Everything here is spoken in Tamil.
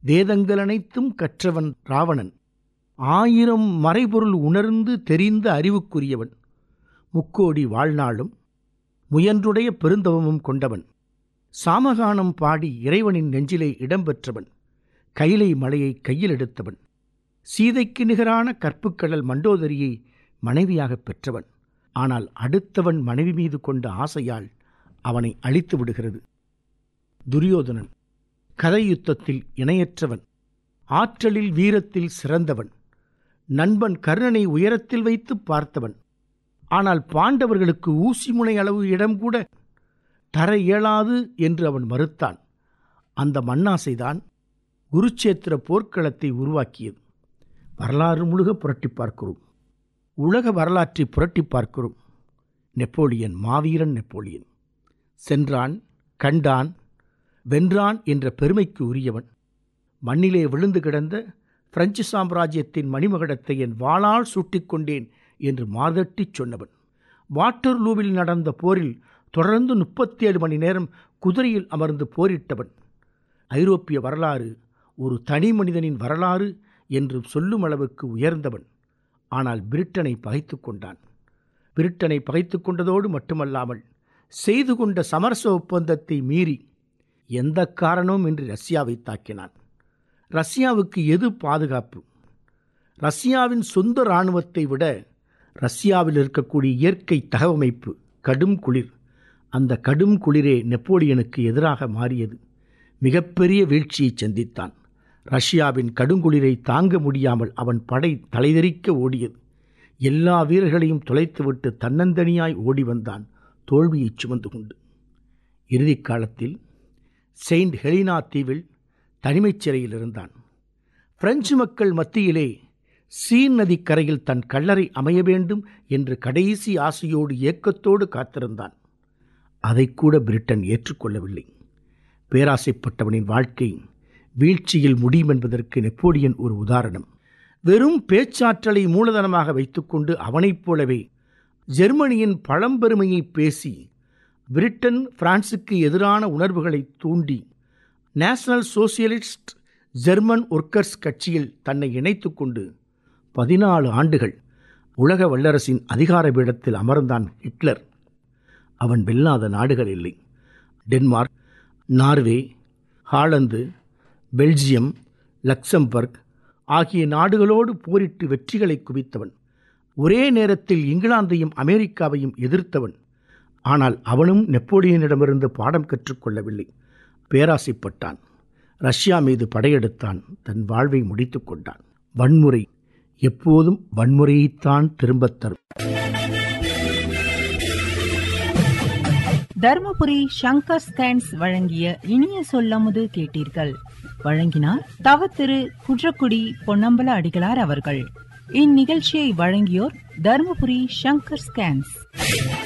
வேதங்கள் அனைத்தும் கற்றவன் ராவணன் ஆயிரம் மறைபொருள் உணர்ந்து தெரிந்த அறிவுக்குரியவன் முக்கோடி வாழ்நாளும் முயன்றுடைய பெருந்தவமும் கொண்டவன் சாமகானம் பாடி இறைவனின் நெஞ்சிலே இடம்பெற்றவன் கைலை மலையை கையில் எடுத்தவன் சீதைக்கு நிகரான கற்புக்கடல் மண்டோதரியை மனைவியாகப் பெற்றவன் ஆனால் அடுத்தவன் மனைவி மீது கொண்ட ஆசையால் அவனை அழித்து விடுகிறது துரியோதனன் கதை யுத்தத்தில் இணையற்றவன் ஆற்றலில் வீரத்தில் சிறந்தவன் நண்பன் கர்ணனை உயரத்தில் வைத்து பார்த்தவன் ஆனால் பாண்டவர்களுக்கு ஊசி முனை அளவு இடம் கூட தர இயலாது என்று அவன் மறுத்தான் அந்த மண்ணாசைதான் குருச்சேத்திர போர்க்களத்தை உருவாக்கியது வரலாறு முழுக புரட்டி பார்க்கிறோம் உலக வரலாற்றை புரட்டி பார்க்கிறோம் நெப்போலியன் மாவீரன் நெப்போலியன் சென்றான் கண்டான் வென்றான் என்ற பெருமைக்கு உரியவன் மண்ணிலே விழுந்து கிடந்த பிரெஞ்சு சாம்ராஜ்யத்தின் மணிமகடத்தை என் வாளால் சுட்டிக் கொண்டேன் என்று மாதட்டிச் சொன்னவன் வாட்டர்லூவில் நடந்த போரில் தொடர்ந்து முப்பத்தி ஏழு மணி நேரம் குதிரையில் அமர்ந்து போரிட்டவன் ஐரோப்பிய வரலாறு ஒரு தனி மனிதனின் வரலாறு என்று சொல்லும் அளவுக்கு உயர்ந்தவன் ஆனால் பிரிட்டனை பகைத்து கொண்டான் பிரிட்டனை பகைத்து கொண்டதோடு மட்டுமல்லாமல் செய்து கொண்ட சமரச ஒப்பந்தத்தை மீறி எந்த காரணமும் இன்றி ரஷ்யாவை தாக்கினான் ரஷ்யாவுக்கு எது பாதுகாப்பு ரஷ்யாவின் சொந்த இராணுவத்தை விட ரஷ்யாவில் இருக்கக்கூடிய இயற்கை தகவமைப்பு கடும் குளிர் அந்த கடும் குளிரே நெப்போலியனுக்கு எதிராக மாறியது மிகப்பெரிய வீழ்ச்சியை சந்தித்தான் ரஷ்யாவின் கடுங்குளிரை தாங்க முடியாமல் அவன் படை தலைதெறிக்க ஓடியது எல்லா வீரர்களையும் தொலைத்துவிட்டு தன்னந்தனியாய் ஓடி வந்தான் தோல்வியை சுமந்து கொண்டு இறுதி காலத்தில் செயின்ட் ஹெலினா தீவில் தனிமைச் சிறையில் இருந்தான் பிரெஞ்சு மக்கள் மத்தியிலே சீன் நதிக்கரையில் தன் கல்லறை அமைய வேண்டும் என்று கடைசி ஆசையோடு ஏக்கத்தோடு காத்திருந்தான் அதை கூட பிரிட்டன் ஏற்றுக்கொள்ளவில்லை பேராசைப்பட்டவனின் வாழ்க்கை வீழ்ச்சியில் முடியும் என்பதற்கு நெப்போலியன் ஒரு உதாரணம் வெறும் பேச்சாற்றலை மூலதனமாக வைத்துக்கொண்டு அவனைப் போலவே ஜெர்மனியின் பழம்பெருமையை பேசி பிரிட்டன் பிரான்சுக்கு எதிரான உணர்வுகளை தூண்டி நேஷனல் சோசியலிஸ்ட் ஜெர்மன் ஒர்க்கர்ஸ் கட்சியில் தன்னை இணைத்து கொண்டு பதினாலு ஆண்டுகள் உலக வல்லரசின் அதிகார பீடத்தில் அமர்ந்தான் ஹிட்லர் அவன் வெல்லாத நாடுகள் இல்லை Denmark Norway Holland Belgium Luxembourg ஆகிய நாடுகளோடு போரிட்டு வெற்றிகளை குவித்தவன் ஒரே நேரத்தில் இங்கிலாந்தையும் அமெரிக்காவையும் எதிர்த்தவன் ஆனால் அவனும் நெப்போலியனிடமிருந்து பாடம் கற்றுக்கொள்ளவில்லை பேராசைப்பட்டான் ரஷ்யா மீது படையெடுத்தான் தன் வாழ்வை முடித்து கொண்டான் வன்முறை எப்போதும் வன்முறையைத்தான் திரும்பத் தரும் தர்மபுரி சங்கர் ஸ்கேன்ஸ் வழங்கிய இனிய சொல்லமுது கேட்டீர்கள் வழங்கினார் தவ திரு குன்றக்குடி பொன்னம்பல அடிகளார் அவர்கள் இந்நிகழ்ச்சியை வழங்கியோர் தர்மபுரி சங்கர் ஸ்கேன்ஸ்